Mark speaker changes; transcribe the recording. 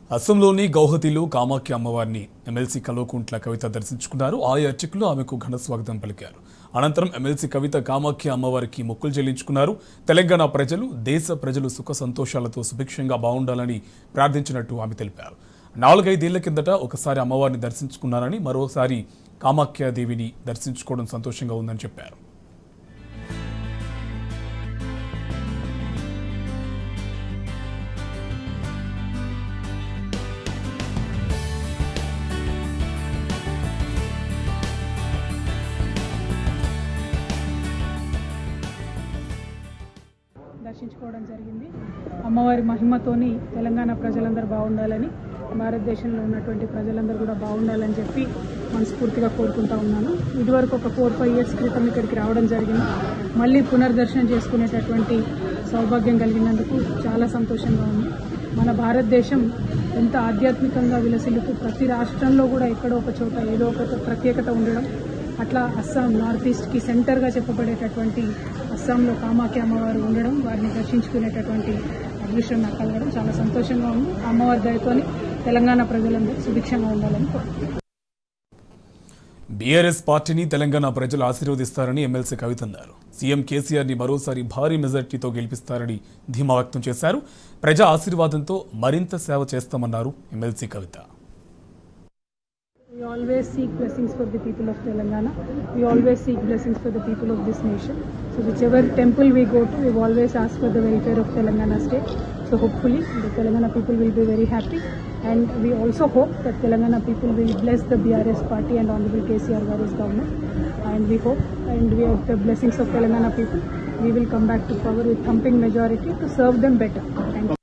Speaker 1: అస్సాంలోని గౌహతిలో కామాఖ్య అమ్మవారిని ఎమ్మెల్సీ కల్వకుంట్ల కవిత దర్శించుకున్నారు ఆలయ అర్చకులు ఆమెకు ఘన స్వాగతం పలికారు అనంతరం ఎమ్మెల్సీ కవిత కామాఖ్య అమ్మవారికి మొక్కులు చెల్లించుకున్నారు తెలంగాణ ప్రజలు దేశ ప్రజలు సుఖ సంతోషాలతో సుభిక్షంగా బాగుండాలని ప్రార్థించినట్టు ఆమె తెలిపారు నాలుగైదేళ్ల కిందట ఒకసారి అమ్మవారిని దర్శించుకున్నారని మరోసారి కామాఖ్య దేవిని దర్శించుకోవడం సంతోషంగా ఉందని చెప్పారు
Speaker 2: దర్శించుకోవడం జరిగింది అమ్మవారి మహిమతోని తెలంగాణ ప్రజలందరూ బాగుండాలని భారతదేశంలో ఉన్నటువంటి ప్రజలందరూ కూడా బాగుండాలని చెప్పి మనస్ఫూర్తిగా కోరుకుంటా ఉన్నాను ఇదివరకు ఒక ఫోర్ ఫైవ్ ఇయర్స్ క్రితం ఇక్కడికి రావడం జరిగింది మళ్ళీ పునర్దర్శనం చేసుకునేటటువంటి సౌభాగ్యం కలిగినందుకు చాలా సంతోషంగా ఉంది మన భారతదేశం ఎంత ఆధ్యాత్మికంగా విలసిల్లుతూ ప్రతి రాష్ట్రంలో కూడా ఎక్కడో ఒక చోట ఏదో ఒక ప్రత్యేకత ఉండడం అట్లా అస్సాం నార్త్ ఈస్ట్కి సెంటర్గా చెప్పబడేటటువంటి అస్సాంలో కామాఖ్య అమ్మవారు ఉండడం వారిని దర్శించుకునేటటువంటి అదృష్టం నాకు కలగడం చాలా సంతోషంగా ఉంది ఆ అమ్మవారి దయతోని తెలంగాణ ప్రజలందరూ సుభిక్షంగా ఉండాలని కోరుకుంటున్నాను
Speaker 1: బీఆర్ఎస్ పార్టీని తెలంగాణ ప్రజలు ఆశీర్వదిస్తారని ఎమ్మెల్సీ కవిత అన్నారు సీఎం కేసీఆర్ ని మరోసారి భారీ మెజార్టీతో గెలిపిస్తారని ధీమా వ్యక్తం చేశారు ప్రజా ఆశీర్వాదంతో మరింత సేవ చేస్తామన్నారు MLC Kavitha
Speaker 2: We always seek blessings for the people of Telangana. We always seek blessings for the people of this nation. So whichever temple we go to, we've always asked for the welfare of Telangana state. So hopefully the Telangana people will be very happy. And we also hope that Telangana people will bless the BRS party and Honorable KCR Garu's government. And we hope, and we have the blessings of Telangana people, we will come back to power with thumping majority to serve them better. Thank you.